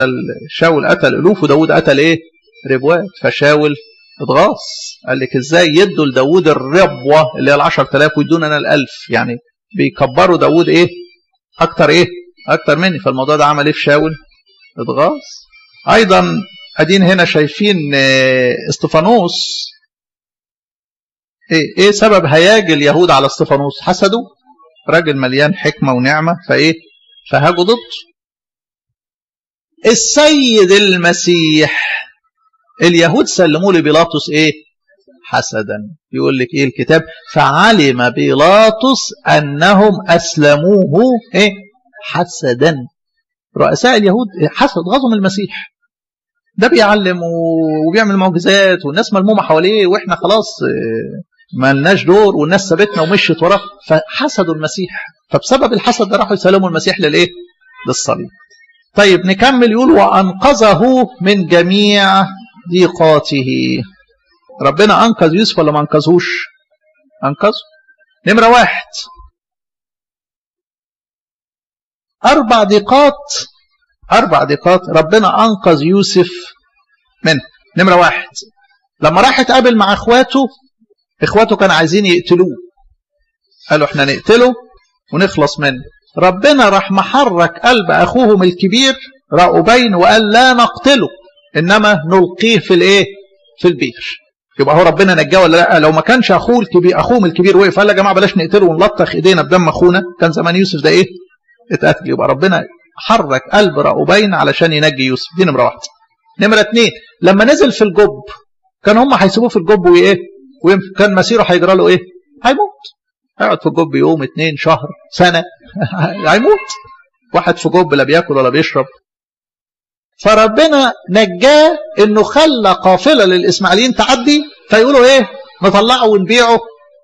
شاول قتل الوف وداود قتل ايه ربوات فشاول اتغاظ قال لك ازاي يدوا لداود الربوه اللي هي ال 10000 ويدونا انا الألف يعني بيكبروا داود ايه اكتر ايه اكتر مني فالموضوع ده عمل ايه في شاول اتغاظ ايضا ادين هنا شايفين استفانوس ايه ايه سبب هياج اليهود على استفانوس حسدوا راجل مليان حكمه ونعمه فايه فهاجوا ضده السيد المسيح اليهود سلموا لبيلاطس ايه حسدا يقول لك ايه الكتاب فعلم بيلاطس انهم اسلموه ايه حسدا رؤساء اليهود حسد غضم المسيح ده بيعلم وبيعمل معجزات والناس ملمومه حواليه واحنا خلاص ما لناش دور والناس سابتنا ومشيت وراه فحسدوا المسيح فبسبب الحسد ده راحوا يسلموا المسيح للايه؟ للصليب. طيب نكمل يقول وانقذه من جميع ضيقاته. ربنا انقذ يوسف ولا ما انقذهوش؟ انقذه. نمره واحد اربع ضيقات اربع ضيقات ربنا انقذ يوسف منها. نمره واحد لما راح اتقابل مع اخواته اخواته كانوا عايزين يقتلوه قالوا احنا نقتله ونخلص منه ربنا راح محرك قلب اخوهم الكبير راؤوبين وقال لا نقتله انما نلقيه في الايه في البير يبقى هو ربنا نجاه ولا لا لو ما كانش اخوه الكبير اخوهم الكبير وقف قال يا جماعه بلاش نقتله ونلطخ ايدينا بدم اخونا كان زمان يوسف ده ايه اتقتل يبقى ربنا حرك قلب راؤوبين علشان ينجي يوسف دي نمره واحده نمره اثنين لما نزل في الجب كان هم هيسيبوه في الجب وايه وكان مسيره هيجرى له ايه هيموت هيقعد في الجب يوم اتنين شهر سنه هيموت واحد في جب لا بياكل ولا بيشرب فربنا نجاه انه خلى قافله للاسماعيليين تعدي فيقولوا ايه نطلعه ونبيعه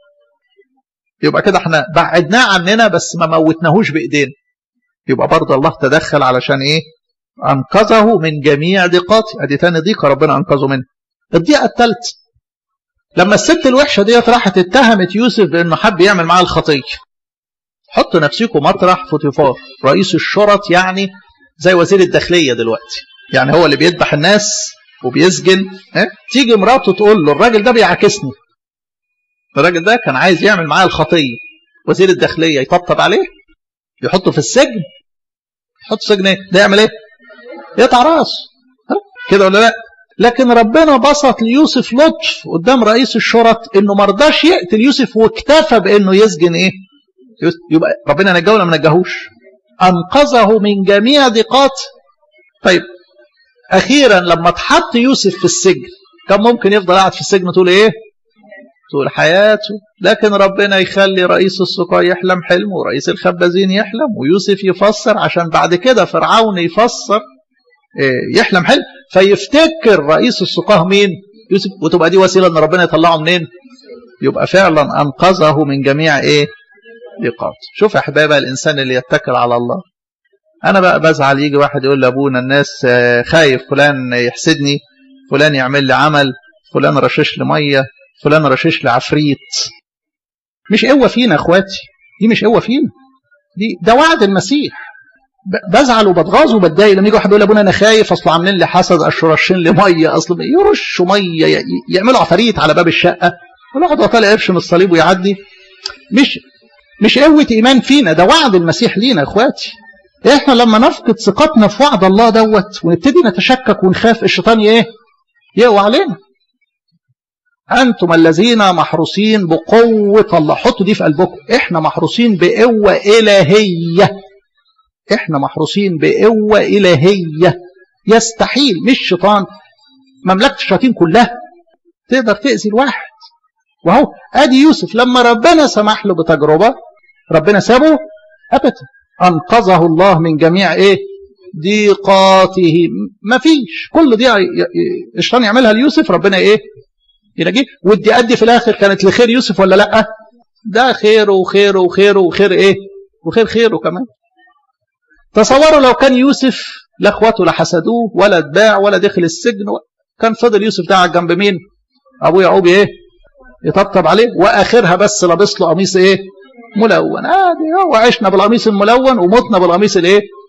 يبقى كده احنا بعدناه عننا بس ما موتناهوش بايدينا يبقى برضه الله تدخل علشان ايه انقذه من جميع ضيقاته ادي تاني ضيقه ربنا انقذه منها الضيقه الثالثه لما الست الوحشه ديت راحت اتهمت يوسف بانه حب يعمل معاه الخطيه حطوا نفسكم مطرح فوتيفار رئيس الشرط يعني زي وزير الداخليه دلوقتي يعني هو اللي بيذبح الناس وبيسجن اه؟ تيجي مراته تقول له الراجل ده بيعاكسني الراجل ده كان عايز يعمل معاه الخطيه وزير الداخليه يطبطب عليه يحطه في السجن يحط سجن ايه ده يعمل ايه يقطع راسه كده ولا لا لكن ربنا بسط ليوسف لطف قدام رئيس الشرط انه ما رضاش يقتل يوسف واكتفى بانه يسجن ايه يبقى ربنا نجاه ولا ما نجاهوش انقذه من جميع ضيقات طيب اخيرا لما اتحط يوسف في السجن كان ممكن يفضل قاعد في السجن طول ايه طول حياته لكن ربنا يخلي رئيس السقاة يحلم حلم ورئيس الخبازين يحلم ويوسف يفسر عشان بعد كده فرعون يفسر إيه يحلم حلم فيفتكر رئيس السقاه مين يوسف وتبقى دي وسيله ان ربنا يطلعه منين يبقى فعلا انقذه من جميع ايه ضيقات شوف يا احبابي الانسان اللي يتكل على الله انا بقى بزعل يجي واحد يقول لابونا الناس خايف فلان يحسدني فلان يعمل لي عمل فلان رشش لي ميه فلان رشش لي عفريت مش قوه فينا اخواتي دي مش قوه فينا دي ده وعد المسيح بزعل وبتغاظ وبتضايق لما يجي واحد يقول لابونا انا خايف اصل عاملين لي حسد اصل رشين لي ميه اصل يرشوا ميه يعملوا عفاريت على باب الشقه والواحد طالع قرش من الصليب ويعدي مش مش قوه ايمان فينا ده وعد المسيح لينا يا اخواتي احنا لما نفقد ثقتنا في وعد الله دوت ونبتدي نتشكك ونخاف الشيطان ايه يقوى علينا انتم الذين محروسين بقوه الله حطوا دي في قلبكم احنا محروسين بقوه الهيه احنا محروسين بقوة إلهية يستحيل مش شيطان مملكة الشياطين كلها تقدر تأذي الواحد وهو ادي يوسف لما ربنا سمح له بتجربة ربنا سابه ابدا انقذه الله من جميع ايه ضيقاته مفيش كل دي الشيطان يعملها ليوسف ربنا ايه ينجيه والضيقات دي في الاخر كانت لخير يوسف ولا لا ده خيره وخيره وخيره وخير ايه وخير خيره كمان تصوروا لو كان يوسف لا اخواته لا حسدوه ولا اتباع ولا دخل السجن كان فضل يوسف ده على جنب مين ابو يعقوب ايه يطبطب عليه واخرها بس لابس له قميص ايه ملون ادي آه هو عشنا بالقميص الملون ومتنا بالقميص الايه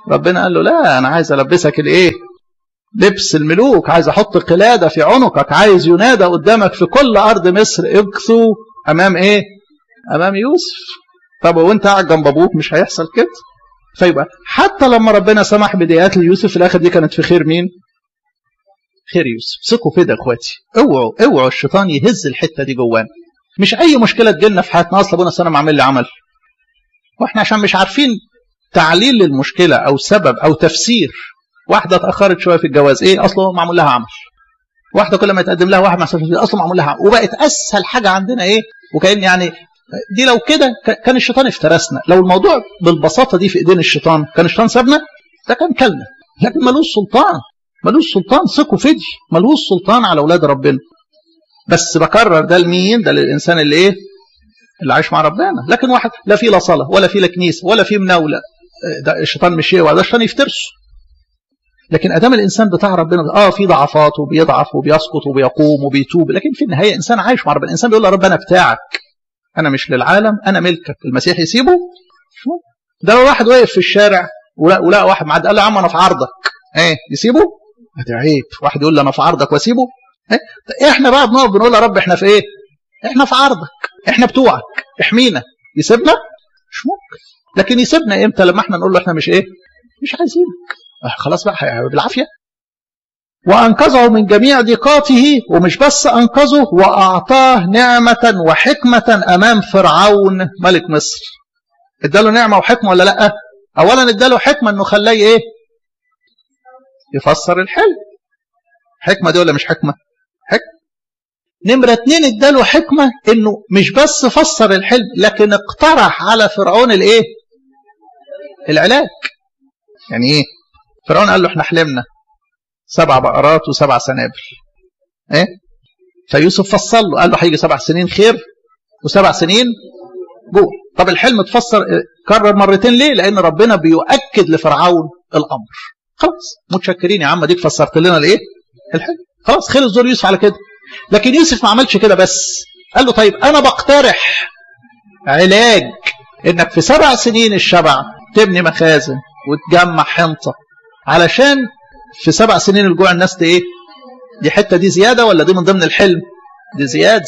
ربنا قال له لا انا عايز البسك الايه لبس الملوك عايز احط قلاده في عنقك عايز ينادى قدامك في كل ارض مصر اجثوا امام ايه امام يوسف طب وانت قاعد جنب ابوك مش هيحصل كده فيبقى حتى لما ربنا سمح بديات ليوسف في الاخر دي كانت في خير مين خير يوسف ثقوا في ده يا اخواتي اوعوا اوعوا الشيطان يهز الحته دي جوانا مش اي مشكله تجيلنا في حياتنا اصل ابونا السنه عامل لي عمل واحنا عشان مش عارفين تعليل للمشكله او سبب او تفسير واحده اتاخرت شويه في الجواز ايه اصله معمول لها عمل واحده كل ما يتقدم لها واحد مع اصله معمول لها عمل وبقت اسهل حاجه عندنا ايه وكان يعني دي لو كده كان الشيطان افترسنا لو الموضوع بالبساطه دي في ايدين الشيطان كان الشيطان سابنا ده كان كلنا لكن ملوش سلطان ملوش سلطان ثقوا في دي ملوش سلطان على اولاد ربنا بس بكرر ده لمين ده للانسان اللي ايه اللي عايش مع ربنا لكن واحد لا في لا صلاه ولا في لا كنيسه ولا في مناوله ده الشيطان مش يقوى ده الشيطان يفترسه لكن ادام الانسان بتاع ربنا اه في ضعفات وبيضعف وبيسقط وبيقوم وبيتوب لكن في النهايه انسان عايش مع ربنا الانسان بيقول يا رب انا بتاعك انا مش للعالم انا ملكك المسيح يسيبه ده لو واحد واقف في الشارع ولا ولا واحد معدي قال له يا عم انا في عرضك ايه يسيبه ده عيب واحد يقول لي انا في عرضك واسيبه إيه؟ احنا بقى بنقف بنقول يا رب احنا في ايه احنا في عرضك احنا بتوعك احمينا يسيبنا مش ممكن لكن يسيبنا امتى لما احنا نقول له احنا مش ايه مش عايزينك خلاص بقى بالعافيه وانقذه من جميع ضيقاته ومش بس انقذه واعطاه نعمه وحكمه امام فرعون ملك مصر اداله نعمه وحكمه ولا لا اولا اداله حكمه انه خلاه ايه يفسر الحلم حكمه دي ولا مش حكمه حكمه نمرة اتنين اداله حكمة انه مش بس فسر الحلم لكن اقترح على فرعون الايه العلاج يعني ايه فرعون قال له احنا حلمنا سبع بقرات وسبع سنابل ايه فيوسف فصل له قال له هيجي سبع سنين خير وسبع سنين جوع طب الحلم اتفسر كرر مرتين ليه لان ربنا بيؤكد لفرعون الامر خلاص متشكرين يا عم ديك فسرت لنا الايه الحلم خلاص خلص دور يوسف على كده لكن يوسف ما عملش كده بس قال له طيب انا بقترح علاج انك في سبع سنين الشبع تبني مخازن وتجمع حنطه علشان في سبع سنين الجوع الناس ايه دي حته دي زياده ولا دي من ضمن الحلم دي زياده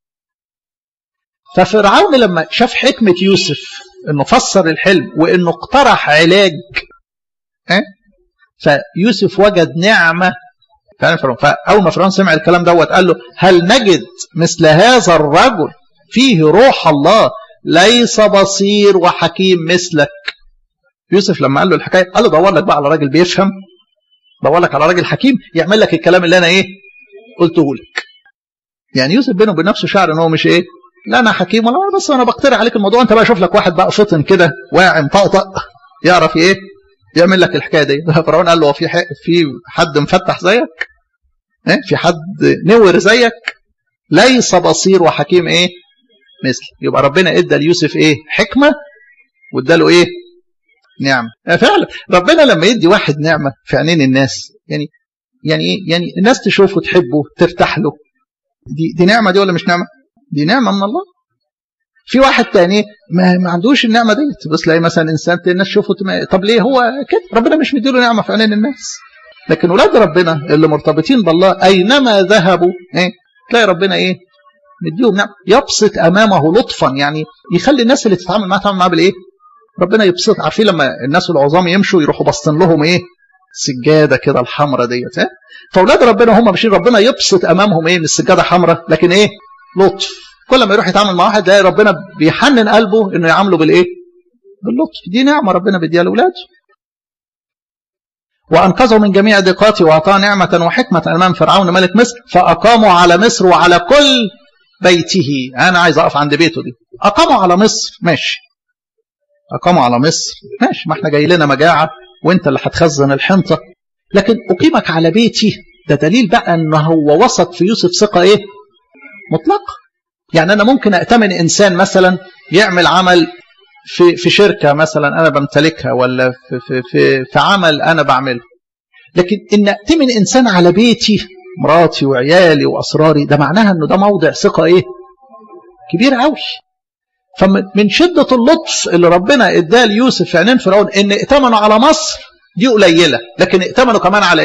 ففرعون لما شاف حكمه يوسف انه فسر الحلم وانه اقترح علاج اه؟ فيوسف وجد نعمه فعلا فرعون فاول ما فرعون سمع الكلام دوت قال له هل نجد مثل هذا الرجل فيه روح الله ليس بصير وحكيم مثلك يوسف لما قال له الحكايه قال له دور لك بقى على راجل بيفهم دور لك على راجل حكيم يعمل لك الكلام اللي انا ايه قلته لك يعني يوسف بينه وبين نفسه شعر ان هو مش ايه لا انا حكيم ولا بس انا بقترح عليك الموضوع انت بقى شوف لك واحد بقى فطن كده واعي مطقطق يعرف ايه يعمل لك الحكايه دي فرعون قال له في في حد مفتح زيك ايه في حد نور زيك ليس بصير وحكيم ايه مثل يبقى ربنا ادى ليوسف ايه حكمه واداله ايه نعمه فعلا ربنا لما يدي واحد نعمه في عينين الناس يعني يعني ايه يعني الناس تشوفه تحبه ترتاح له دي دي نعمه دي ولا مش نعمه دي نعمه من الله في واحد تاني ما, ما عندوش النعمه دي بس تلاقي مثلا انسان الناس تشوفه طب ليه هو كده ربنا مش مديله نعمه في عينين الناس لكن ولاد ربنا اللي مرتبطين بالله اينما ذهبوا ايه تلاقي ربنا ايه مديهم نعمه يبسط امامه لطفا يعني يخلي الناس اللي تتعامل معاه تتعامل معاه بالايه ربنا يبسط عارفين لما الناس العظام يمشوا يروحوا باصين لهم ايه سجاده كده الحمراء ديت ايه فاولاد ربنا هم ماشيين ربنا يبسط امامهم ايه من السجاده حمراء لكن ايه لطف كل ما يروح يتعامل مع واحد تلاقي ربنا بيحنن قلبه انه يعامله بالايه باللطف دي نعمه ربنا بيديها لاولاده وانقذه من جميع ضيقاته واعطاه نعمه وحكمه امام فرعون ملك مصر فاقاموا على مصر وعلى كل بيته انا عايز اقف عند بيته دي اقاموا على مصر ماشي اقاموا على مصر ماشي ما احنا جاي لنا مجاعه وانت اللي هتخزن الحنطه لكن اقيمك على بيتي ده دليل بقى ان هو وثق في يوسف ثقه ايه مطلقه يعني انا ممكن ائتمن انسان مثلا يعمل عمل في في شركه مثلا انا بمتلكها ولا في في في, في عمل انا بعمله لكن ان ائتمن انسان على بيتي مراتي وعيالي واسراري ده معناها انه ده موضع ثقه ايه كبير قوي فمن شده اللطف اللي ربنا اداه ليوسف في عينين فرعون ان ائتمنوا على مصر دي قليله لكن ائتمنوا كمان على